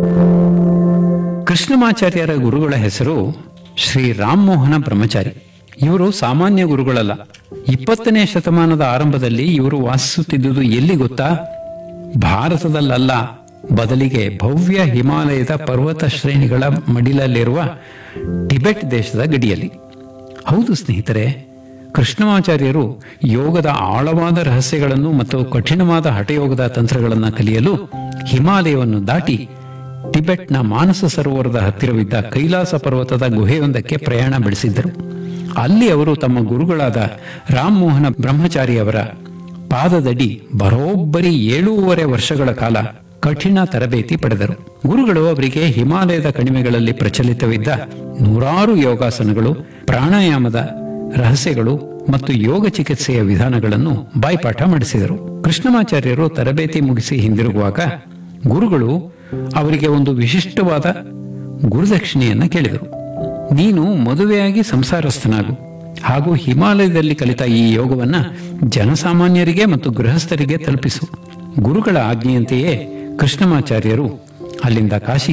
ಕೃಷ್ಣಮಾಚಾರ್ಯರ ಗುರುಗಳ ಹೆಸರು ಶ್ರೀ ರಾಮಮೋಹನ ಬ್ರಹ್ಮಚಾರಿ ಇವರು ಸಾಮಾನ್ಯ ಗುರುಗಳಲ್ಲ ಇಪ್ಪತ್ತನೇ ಶತಮಾನದ ಆರಂಭದಲ್ಲಿ ಇವರು ವಾಸಿಸುತ್ತಿದ್ದುದು ಎಲ್ಲಿ ಗೊತ್ತಾ ಭಾರತದಲ್ಲಲ್ಲ ಬದಲಿಗೆ ಭವ್ಯ ಹಿಮಾಲಯದ ಪರ್ವತ ಶ್ರೇಣಿಗಳ ಮಡಿಲಲ್ಲಿರುವ ಟಿಬೆಟ್ ದೇಶದ ಗಡಿಯಲ್ಲಿ ಹೌದು ಸ್ನೇಹಿತರೆ ಕೃಷ್ಣಮಾಚಾರ್ಯರು ಯೋಗದ ಆಳವಾದ ರಹಸ್ಯಗಳನ್ನು ಮತ್ತು ಕಠಿಣವಾದ ಹಠಯೋಗದ ತಂತ್ರಗಳನ್ನು ಕಲಿಯಲು ಹಿಮಾಲಯವನ್ನು ದಾಟಿ ಟಿಬೆಟ್ನ ಮಾನಸ ಸರೋವರದ ಹತ್ತಿರವಿದ್ದ ಕೈಲಾಸ ಪರ್ವತದ ಗುಹೆಯೊಂದಕ್ಕೆ ಪ್ರಯಾಣ ಬೆಳೆಸಿದ್ದರು ಅಲ್ಲಿ ಅವರು ತಮ್ಮ ಗುರುಗಳಾದ ರಾಮಮೋಹನ ಬ್ರಹ್ಮಚಾರಿ ಅವರ ಪಾದದಡಿ ಬರೋಬ್ಬರಿ ಏಳೂವರೆ ವರ್ಷಗಳ ಕಾಲ ಕಠಿಣ ತರಬೇತಿ ಪಡೆದರು ಗುರುಗಳು ಅವರಿಗೆ ಹಿಮಾಲಯದ ಕಣಿವೆಗಳಲ್ಲಿ ಪ್ರಚಲಿತವಿದ್ದ ನೂರಾರು ಯೋಗಾಸನಗಳು ಪ್ರಾಣಾಯಾಮದ ರಹಸ್ಯಗಳು ಮತ್ತು ಯೋಗ ಚಿಕಿತ್ಸೆಯ ವಿಧಾನಗಳನ್ನು ಬಾಯ್ಪಾಠ ಮಾಡಿಸಿದರು ಕೃಷ್ಣಮಾಚಾರ್ಯರು ತರಬೇತಿ ಮುಗಿಸಿ ಹಿಂದಿರುಗುವಾಗ ಗುರುಗಳು ಅವರಿಗೆ ಒಂದು ವಿಶಿಷ್ಟವಾದ ಗುರುದಕ್ಷಿಣೆಯನ್ನ ಕೇಳಿದರು ನೀನು ಮದುವೆಯಾಗಿ ಸಂಸಾರಸ್ಥನಾಗು ಹಾಗೂ ಹಿಮಾಲಯದಲ್ಲಿ ಕಲಿತ ಈ ಯೋಗವನ್ನ ಜನಸಾಮಾನ್ಯರಿಗೆ ಮತ್ತು ಗೃಹಸ್ಥರಿಗೆ ತಲುಪಿಸು ಗುರುಗಳ ಆಜ್ಞೆಯಂತೆಯೇ ಕೃಷ್ಣಮಾಚಾರ್ಯರು ಅಲ್ಲಿಂದ ಕಾಶಿಗೆ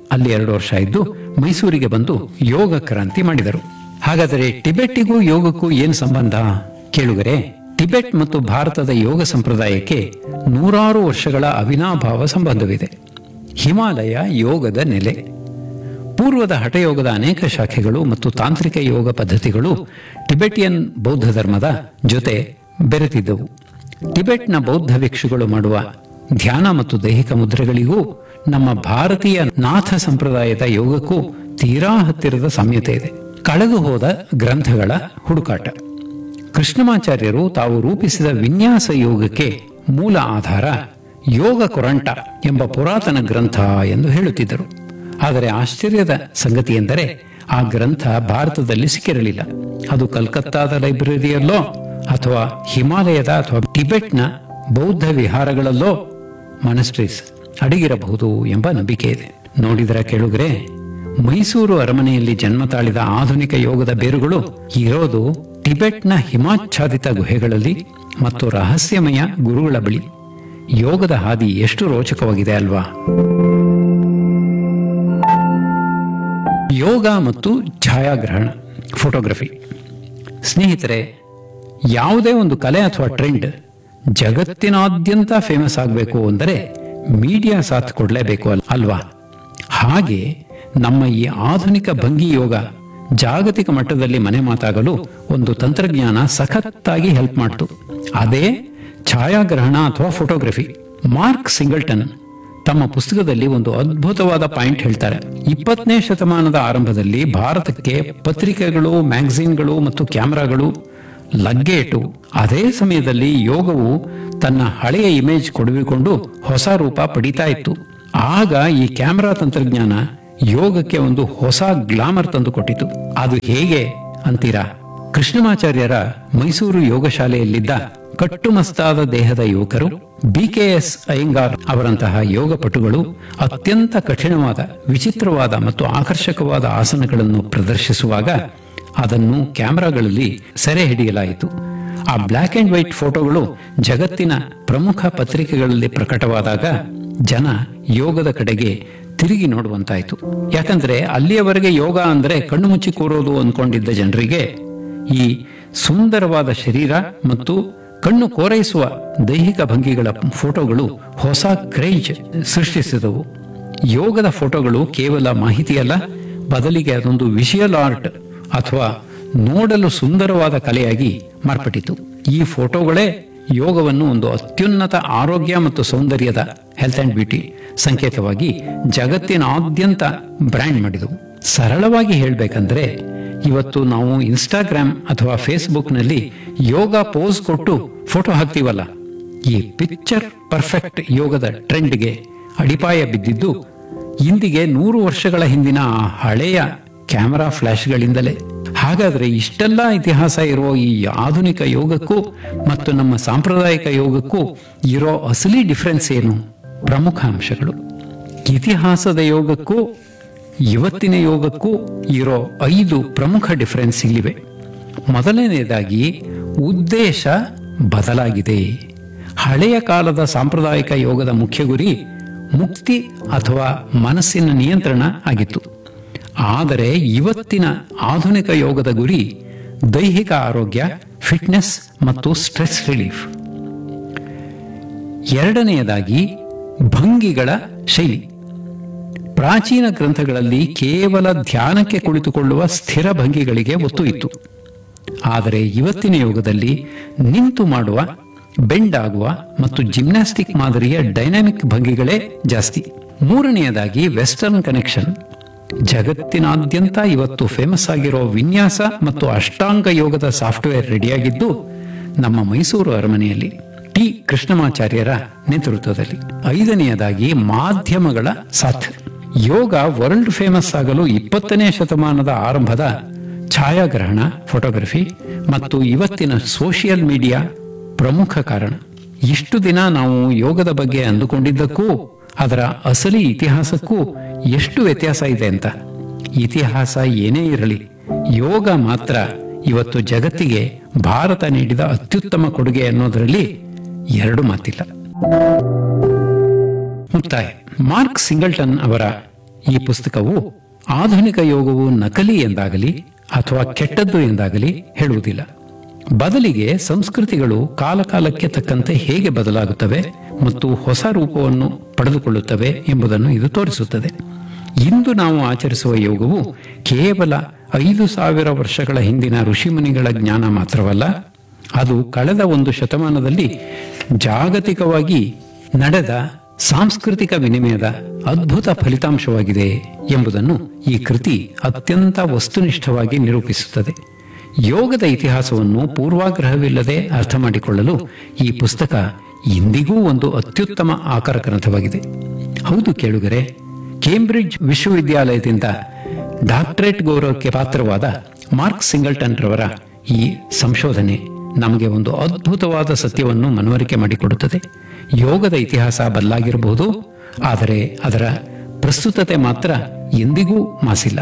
ಅಲ್ಲಿ ಎರಡು ವರ್ಷ ಇದ್ದು ಮೈಸೂರಿಗೆ ಬಂದು ಯೋಗ ಕ್ರಾಂತಿ ಮಾಡಿದರು ಹಾಗಾದರೆ ಟಿಬೆಟ್ಟಿಗೂ ಯೋಗಕ್ಕೂ ಏನು ಸಂಬಂಧ ಕೇಳುಗರೆ ಟಿಬೆಟ್ ಮತ್ತು ಭಾರತದ ಯೋಗ ಸಂಪ್ರದಾಯಕ್ಕೆ ನೂರಾರು ವರ್ಷಗಳ ಅವಿನಾಭಾವ ಸಂಬಂಧವಿದೆ ಹಿಮಾಲಯ ಯೋಗದ ನೆಲೆ ಪೂರ್ವದ ಹಠಯೋಗದ ಅನೇಕ ಶಾಖೆಗಳು ಮತ್ತು ತಾಂತ್ರಿಕ ಯೋಗ ಪದ್ಧತಿಗಳು ಟಿಬೆಟಿಯನ್ ಬೌದ್ಧ ಧರ್ಮದ ಜೊತೆ ಬೆರೆತಿದ್ದವು ಟಿಬೆಟ್ನ ಬೌದ್ಧ ಭಿಕ್ಷುಗಳು ಮಾಡುವ ಧ್ಯಾನ ಮತ್ತು ದೈಹಿಕ ಮುದ್ರೆಗಳಿಗೂ ನಮ್ಮ ಭಾರತೀಯ ನಾಥ ಸಂಪ್ರದಾಯದ ಯೋಗಕ್ಕೂ ತೀರಾ ಹತ್ತಿರದ ಸಾಮ್ಯತೆ ಇದೆ ಕಳೆದು ಹೋದ ಗ್ರಂಥಗಳ ಹುಡುಕಾಟ ಕೃಷ್ಣಮಾಚಾರ್ಯರು ತಾವು ರೂಪಿಸಿದ ವಿನ್ಯಾಸ ಯೋಗಕ್ಕೆ ಮೂಲ ಆಧಾರ ಯೋಗ ಕೊರಂಟ ಎಂಬ ಪುರಾತನ ಗ್ರಂಥ ಎಂದು ಹೇಳುತ್ತಿದ್ದರು ಆದರೆ ಆಶ್ಚರ್ಯದ ಸಂಗತಿ ಎಂದರೆ ಆ ಗ್ರಂಥ ಭಾರತದಲ್ಲಿ ಸಿಕ್ಕಿರಲಿಲ್ಲ ಅದು ಕಲ್ಕತ್ತಾದ ಲೈಬ್ರರಿಯಲ್ಲೋ ಅಥವಾ ಹಿಮಾಲಯದ ಅಥವಾ ಟಿಬೆಟ್ನ ಬೌದ್ಧ ವಿಹಾರಗಳಲ್ಲೋ ಮನಸ್ಟ್ರೀಸ್ ಅಡಗಿರಬಹುದು ಎಂಬ ನಂಬಿಕೆ ಇದೆ ನೋಡಿದರ ಕೆಳುಗರೆ ಮೈಸೂರು ಅರಮನೆಯಲ್ಲಿ ಜನ್ಮ ತಾಳಿದ ಆಧುನಿಕ ಯೋಗದ ಬೇರುಗಳು ಇರೋದು ಟಿಬೆಟ್ನ ಹಿಮಾಚ್ಛಾದಿತ ಗುಹೆಗಳಲ್ಲಿ ಮತ್ತು ರಹಸ್ಯಮಯ ಗುರುಗಳ ಬಳಿ ಯೋಗದ ಹಾದಿ ಎಷ್ಟು ರೋಚಕವಾಗಿದೆ ಅಲ್ವಾ ಯೋಗ ಮತ್ತು ಛಾಯಾಗ್ರಹಣ ಫೋಟೋಗ್ರಫಿ ಸ್ನೇಹಿತರೆ ಯಾವುದೇ ಒಂದು ಕಲೆ ಅಥವಾ ಟ್ರೆಂಡ್ ಜಗತ್ತಿನಾದ್ಯಂತ ಫೇಮಸ್ ಆಗಬೇಕು ಅಂದರೆ ಮೀಡಿಯಾ ಸಾಥ್ ಕೊಡಲೇಬೇಕು ಅಲ್- ಅಲ್ವಾ ಹಾಗೆ ನಮ್ಮ ಈ ಆಧುನಿಕ ಭಂಗಿ ಯೋಗ ಜಾಗತಿಕ ಮಟ್ಟದಲ್ಲಿ ಮನೆ ಮಾತಾಗಲು ಒಂದು ತಂತ್ರಜ್ಞಾನ ಸಖತ್ತಾಗಿ ಹೆಲ್ಪ್ ಮಾಡ್ತು ಅದೇ ಛಾಯಾಗ್ರಹಣ ಅಥವಾ ಫೋಟೋಗ್ರಫಿ ಮಾರ್ಕ್ ಸಿಂಗಲ್ಟನ್ ತಮ್ಮ ಪುಸ್ತಕದಲ್ಲಿ ಒಂದು ಅದ್ಭುತವಾದ ಪಾಯಿಂಟ್ ಹೇಳ್ತಾರೆ ಇಪ್ಪತ್ತನೇ ಶತಮಾನದ ಆರಂಭದಲ್ಲಿ ಭಾರತಕ್ಕೆ ಪತ್ರಿಕೆಗಳು ಮ್ಯಾಗಝಿನ್ಗಳು ಮತ್ತು ಕ್ಯಾಮೆರಾಗಳು ಲಗ್ಗೇಟು ಅದೇ ಸಮಯದಲ್ಲಿ ಯೋಗವು ತನ್ನ ಹಳೆಯ ಇಮೇಜ್ ಕೊಡುವಿಕೊಂಡು ಹೊಸ ರೂಪ ಪಡಿತಾ ಇತ್ತು ಆಗ ಈ ಕ್ಯಾಮೆರಾ ತಂತ್ರಜ್ಞಾನ ಯೋಗಕ್ಕೆ ಒಂದು ಹೊಸ ಗ್ಲಾಮರ್ ತಂದುಕೊಟ್ಟಿತು ಅದು ಹೇಗೆ ಅಂತೀರಾ ಕೃಷ್ಣಮಾಚಾರ್ಯರ ಮೈಸೂರು ಯೋಗ ಶಾಲೆಯಲ್ಲಿದ್ದ ಕಟ್ಟುಮಸ್ತಾದ ದೇಹದ ಯುವಕರು ಬಿಕೆಎಸ್ ಅಯ್ಯಂಗಾರ್ ಅವರಂತಹ ಯೋಗ ಪಟುಗಳು ಅತ್ಯಂತ ಕಠಿಣವಾದ ವಿಚಿತ್ರವಾದ ಮತ್ತು ಆಕರ್ಷಕವಾದ ಆಸನಗಳನ್ನು ಪ್ರದರ್ಶಿಸುವಾಗ ಅದನ್ನು ಕ್ಯಾಮೆರಾಗಳಲ್ಲಿ ಸೆರೆ ಹಿಡಿಯಲಾಯಿತು ಆ ಬ್ಲ್ಯಾಕ್ ಅಂಡ್ ವೈಟ್ ಫೋಟೋಗಳು ಜಗತ್ತಿನ ಪ್ರಮುಖ ಪತ್ರಿಕೆಗಳಲ್ಲಿ ಪ್ರಕಟವಾದಾಗ ಜನ ಯೋಗದ ಕಡೆಗೆ ತಿರುಗಿ ನೋಡುವಂತಾಯಿತು ಯಾಕಂದ್ರೆ ಅಲ್ಲಿಯವರೆಗೆ ಯೋಗ ಅಂದ್ರೆ ಕಣ್ಣು ಮುಚ್ಚಿ ಕೂರೋದು ಅಂದ್ಕೊಂಡಿದ್ದ ಜನರಿಗೆ ಈ ಸುಂದರವಾದ ಶರೀರ ಮತ್ತು ಕಣ್ಣು ಕೋರೈಸುವ ದೈಹಿಕ ಭಂಗಿಗಳ ಫೋಟೋಗಳು ಹೊಸ ಕ್ರೇಜ್ ಸೃಷ್ಟಿಸಿದವು ಯೋಗದ ಫೋಟೋಗಳು ಕೇವಲ ಮಾಹಿತಿಯಲ್ಲ ಬದಲಿಗೆ ಅದೊಂದು ವಿಷುಯಲ್ ಆರ್ಟ್ ಅಥವಾ ನೋಡಲು ಸುಂದರವಾದ ಕಲೆಯಾಗಿ ಮಾರ್ಪಟ್ಟಿತು ಈ ಫೋಟೋಗಳೇ ಯೋಗವನ್ನು ಒಂದು ಅತ್ಯುನ್ನತ ಆರೋಗ್ಯ ಮತ್ತು ಸೌಂದರ್ಯದ ಹೆಲ್ತ್ ಅಂಡ್ ಬ್ಯೂಟಿ ಸಂಕೇತವಾಗಿ ಜಗತ್ತಿನಾದ್ಯಂತ ಬ್ರ್ಯಾಂಡ್ ಮಾಡಿದವು ಸರಳವಾಗಿ ಹೇಳಬೇಕಂದ್ರೆ ಇವತ್ತು ನಾವು ಇನ್ಸ್ಟಾಗ್ರಾಮ್ ಅಥವಾ ಫೇಸ್ಬುಕ್ನಲ್ಲಿ ಯೋಗ ಪೋಸ್ ಕೊಟ್ಟು ಫೋಟೋ ಹಾಕ್ತೀವಲ್ಲ ಈ ಪಿಕ್ಚರ್ ಪರ್ಫೆಕ್ಟ್ ಯೋಗದ ಟ್ರೆಂಡ್ಗೆ ಅಡಿಪಾಯ ಬಿದ್ದಿದ್ದು ಇಂದಿಗೆ ನೂರು ವರ್ಷಗಳ ಹಿಂದಿನ ಆ ಹಳೆಯ ಕ್ಯಾಮೆರಾ ಫ್ಲಾಶ್ಗಳಿಂದಲೇ ಹಾಗಾದ್ರೆ ಇಷ್ಟೆಲ್ಲ ಇತಿಹಾಸ ಇರುವ ಈ ಆಧುನಿಕ ಯೋಗಕ್ಕೂ ಮತ್ತು ನಮ್ಮ ಸಾಂಪ್ರದಾಯಿಕ ಯೋಗಕ್ಕೂ ಇರೋ ಅಸಲಿ ಡಿಫರೆನ್ಸ್ ಏನು ಪ್ರಮುಖ ಅಂಶಗಳು ಇತಿಹಾಸದ ಯೋಗಕ್ಕೂ ಇವತ್ತಿನ ಯೋಗಕ್ಕೂ ಇರೋ ಐದು ಪ್ರಮುಖ ಡಿಫರೆನ್ಸ್ ಇಲ್ಲಿವೆ ಮೊದಲನೆಯದಾಗಿ ಉದ್ದೇಶ ಬದಲಾಗಿದೆ ಹಳೆಯ ಕಾಲದ ಸಾಂಪ್ರದಾಯಿಕ ಯೋಗದ ಮುಖ್ಯ ಗುರಿ ಮುಕ್ತಿ ಅಥವಾ ಮನಸ್ಸಿನ ನಿಯಂತ್ರಣ ಆಗಿತ್ತು ಆದರೆ ಇವತ್ತಿನ ಆಧುನಿಕ ಯೋಗದ ಗುರಿ ದೈಹಿಕ ಆರೋಗ್ಯ ಫಿಟ್ನೆಸ್ ಮತ್ತು ಸ್ಟ್ರೆಸ್ ರಿಲೀಫ್ ಎರಡನೆಯದಾಗಿ ಭಂಗಿಗಳ ಶೈಲಿ ಪ್ರಾಚೀನ ಗ್ರಂಥಗಳಲ್ಲಿ ಕೇವಲ ಧ್ಯಾನಕ್ಕೆ ಕುಳಿತುಕೊಳ್ಳುವ ಸ್ಥಿರ ಭಂಗಿಗಳಿಗೆ ಒತ್ತು ಇತ್ತು ಆದರೆ ಇವತ್ತಿನ ಯೋಗದಲ್ಲಿ ನಿಂತು ಮಾಡುವ ಬೆಂಡ್ ಆಗುವ ಮತ್ತು ಜಿಮ್ನಾಸ್ಟಿಕ್ ಮಾದರಿಯ ಡೈನಾಮಿಕ್ ಭಂಗಿಗಳೇ ಜಾಸ್ತಿ ಮೂರನೆಯದಾಗಿ ವೆಸ್ಟರ್ನ್ ಕನೆಕ್ಷನ್ ಜಗತ್ತಿನಾದ್ಯಂತ ಇವತ್ತು ಫೇಮಸ್ ಆಗಿರೋ ವಿನ್ಯಾಸ ಮತ್ತು ಅಷ್ಟಾಂಗ ಯೋಗದ ಸಾಫ್ಟ್ವೇರ್ ರೆಡಿಯಾಗಿದ್ದು ನಮ್ಮ ಮೈಸೂರು ಅರಮನೆಯಲ್ಲಿ ಟಿ ಕೃಷ್ಣಮಾಚಾರ್ಯರ ನೇತೃತ್ವದಲ್ಲಿ ಐದನೆಯದಾಗಿ ಮಾಧ್ಯಮಗಳ ಸಾಥ್ ಯೋಗ ವರ್ಲ್ಡ್ ಫೇಮಸ್ ಆಗಲು ಇಪ್ಪತ್ತನೇ ಶತಮಾನದ ಆರಂಭದ ಛಾಯಾಗ್ರಹಣ ಫೋಟೋಗ್ರಫಿ ಮತ್ತು ಇವತ್ತಿನ ಸೋಷಿಯಲ್ ಮೀಡಿಯಾ ಪ್ರಮುಖ ಕಾರಣ ಇಷ್ಟು ದಿನ ನಾವು ಯೋಗದ ಬಗ್ಗೆ ಅಂದುಕೊಂಡಿದ್ದಕ್ಕೂ ಅದರ ಅಸಲಿ ಇತಿಹಾಸಕ್ಕೂ ಎಷ್ಟು ವ್ಯತ್ಯಾಸ ಇದೆ ಅಂತ ಇತಿಹಾಸ ಏನೇ ಇರಲಿ ಯೋಗ ಮಾತ್ರ ಇವತ್ತು ಜಗತ್ತಿಗೆ ಭಾರತ ನೀಡಿದ ಅತ್ಯುತ್ತಮ ಕೊಡುಗೆ ಅನ್ನೋದರಲ್ಲಿ ಎರಡು ಮಾತಿಲ್ಲ ಮುಕ್ತಾಯ ಮಾರ್ಕ್ ಸಿಂಗಲ್ಟನ್ ಅವರ ಈ ಪುಸ್ತಕವು ಆಧುನಿಕ ಯೋಗವು ನಕಲಿ ಎಂದಾಗಲಿ ಅಥವಾ ಕೆಟ್ಟದ್ದು ಎಂದಾಗಲಿ ಹೇಳುವುದಿಲ್ಲ ಬದಲಿಗೆ ಸಂಸ್ಕೃತಿಗಳು ಕಾಲಕಾಲಕ್ಕೆ ತಕ್ಕಂತೆ ಹೇಗೆ ಬದಲಾಗುತ್ತವೆ ಮತ್ತು ಹೊಸ ರೂಪವನ್ನು ಪಡೆದುಕೊಳ್ಳುತ್ತವೆ ಎಂಬುದನ್ನು ಇದು ತೋರಿಸುತ್ತದೆ ಇಂದು ನಾವು ಆಚರಿಸುವ ಯೋಗವು ಕೇವಲ ಐದು ಸಾವಿರ ವರ್ಷಗಳ ಹಿಂದಿನ ಋಷಿಮುನಿಗಳ ಜ್ಞಾನ ಮಾತ್ರವಲ್ಲ ಅದು ಕಳೆದ ಒಂದು ಶತಮಾನದಲ್ಲಿ ಜಾಗತಿಕವಾಗಿ ನಡೆದ ಸಾಂಸ್ಕೃತಿಕ ವಿನಿಮಯದ ಅದ್ಭುತ ಫಲಿತಾಂಶವಾಗಿದೆ ಎಂಬುದನ್ನು ಈ ಕೃತಿ ಅತ್ಯಂತ ವಸ್ತುನಿಷ್ಠವಾಗಿ ನಿರೂಪಿಸುತ್ತದೆ ಯೋಗದ ಇತಿಹಾಸವನ್ನು ಪೂರ್ವಾಗ್ರಹವಿಲ್ಲದೆ ಅರ್ಥ ಮಾಡಿಕೊಳ್ಳಲು ಈ ಪುಸ್ತಕ ಇಂದಿಗೂ ಒಂದು ಅತ್ಯುತ್ತಮ ಆಕರ ಗ್ರಂಥವಾಗಿದೆ ಹೌದು ಕೇಳುಗರೆ ಕೇಂಬ್ರಿಡ್ಜ್ ವಿಶ್ವವಿದ್ಯಾಲಯದಿಂದ ಡಾಕ್ಟರೇಟ್ ಗೌರವಕ್ಕೆ ಪಾತ್ರವಾದ ಮಾರ್ಕ್ ಸಿಂಗಲ್ಟನ್ ರವರ ಈ ಸಂಶೋಧನೆ ನಮಗೆ ಒಂದು ಅದ್ಭುತವಾದ ಸತ್ಯವನ್ನು ಮನವರಿಕೆ ಮಾಡಿಕೊಡುತ್ತದೆ ಯೋಗದ ಇತಿಹಾಸ ಬದಲಾಗಿರಬಹುದು ಆದರೆ ಅದರ ಪ್ರಸ್ತುತತೆ ಮಾತ್ರ ಎಂದಿಗೂ ಮಾಸಿಲ್ಲ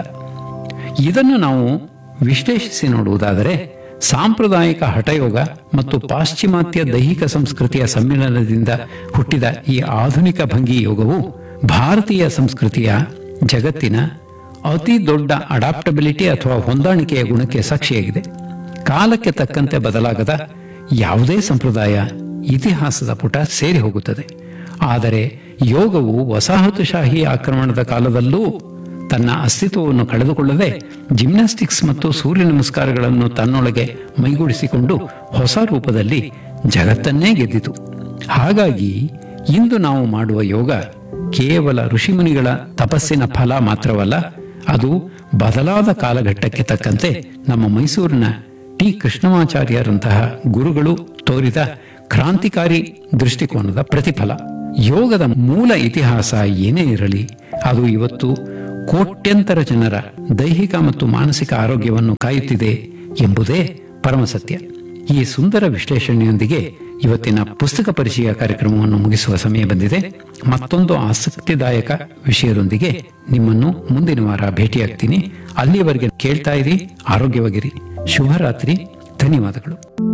ಇದನ್ನು ನಾವು ವಿಶ್ಲೇಷಿಸಿ ನೋಡುವುದಾದರೆ ಸಾಂಪ್ರದಾಯಿಕ ಹಠಯೋಗ ಮತ್ತು ಪಾಶ್ಚಿಮಾತ್ಯ ದೈಹಿಕ ಸಂಸ್ಕೃತಿಯ ಸಮ್ಮಿಲನದಿಂದ ಹುಟ್ಟಿದ ಈ ಆಧುನಿಕ ಭಂಗಿ ಯೋಗವು ಭಾರತೀಯ ಸಂಸ್ಕೃತಿಯ ಜಗತ್ತಿನ ಅತಿ ದೊಡ್ಡ ಅಡಾಪ್ಟಬಿಲಿಟಿ ಅಥವಾ ಹೊಂದಾಣಿಕೆಯ ಗುಣಕ್ಕೆ ಸಾಕ್ಷಿಯಾಗಿದೆ ಕಾಲಕ್ಕೆ ತಕ್ಕಂತೆ ಬದಲಾಗದ ಯಾವುದೇ ಸಂಪ್ರದಾಯ ಇತಿಹಾಸದ ಪುಟ ಸೇರಿ ಹೋಗುತ್ತದೆ ಆದರೆ ಯೋಗವು ವಸಾಹತುಶಾಹಿ ಆಕ್ರಮಣದ ಕಾಲದಲ್ಲೂ ತನ್ನ ಅಸ್ತಿತ್ವವನ್ನು ಕಳೆದುಕೊಳ್ಳದೆ ಜಿಮ್ನಾಸ್ಟಿಕ್ಸ್ ಮತ್ತು ಸೂರ್ಯ ನಮಸ್ಕಾರಗಳನ್ನು ತನ್ನೊಳಗೆ ಮೈಗೂಡಿಸಿಕೊಂಡು ಹೊಸ ರೂಪದಲ್ಲಿ ಜಗತ್ತನ್ನೇ ಗೆದ್ದಿತು ಹಾಗಾಗಿ ಇಂದು ನಾವು ಮಾಡುವ ಯೋಗ ಕೇವಲ ಋಷಿಮುನಿಗಳ ತಪಸ್ಸಿನ ಫಲ ಮಾತ್ರವಲ್ಲ ಅದು ಬದಲಾದ ಕಾಲಘಟ್ಟಕ್ಕೆ ತಕ್ಕಂತೆ ನಮ್ಮ ಮೈಸೂರಿನ ಟಿ ಕೃಷ್ಣಮಾಚಾರ್ಯರಂತಹ ಗುರುಗಳು ತೋರಿದ ಕ್ರಾಂತಿಕಾರಿ ದೃಷ್ಟಿಕೋನದ ಪ್ರತಿಫಲ ಯೋಗದ ಮೂಲ ಇತಿಹಾಸ ಏನೇ ಇರಲಿ ಅದು ಇವತ್ತು ಕೋಟ್ಯಂತರ ಜನರ ದೈಹಿಕ ಮತ್ತು ಮಾನಸಿಕ ಆರೋಗ್ಯವನ್ನು ಕಾಯುತ್ತಿದೆ ಎಂಬುದೇ ಪರಮಸತ್ಯ ಈ ಸುಂದರ ವಿಶ್ಲೇಷಣೆಯೊಂದಿಗೆ ಇವತ್ತಿನ ಪುಸ್ತಕ ಪರಿಚಯ ಕಾರ್ಯಕ್ರಮವನ್ನು ಮುಗಿಸುವ ಸಮಯ ಬಂದಿದೆ ಮತ್ತೊಂದು ಆಸಕ್ತಿದಾಯಕ ವಿಷಯದೊಂದಿಗೆ ನಿಮ್ಮನ್ನು ಮುಂದಿನ ವಾರ ಭೇಟಿಯಾಗ್ತೀನಿ ಅಲ್ಲಿಯವರೆಗೆ ಕೇಳ್ತಾ ಇರಿ ಆರೋಗ್ಯವಾಗಿರಿ ಶುಭರಾತ್ರಿ ಧನ್ಯವಾದಗಳು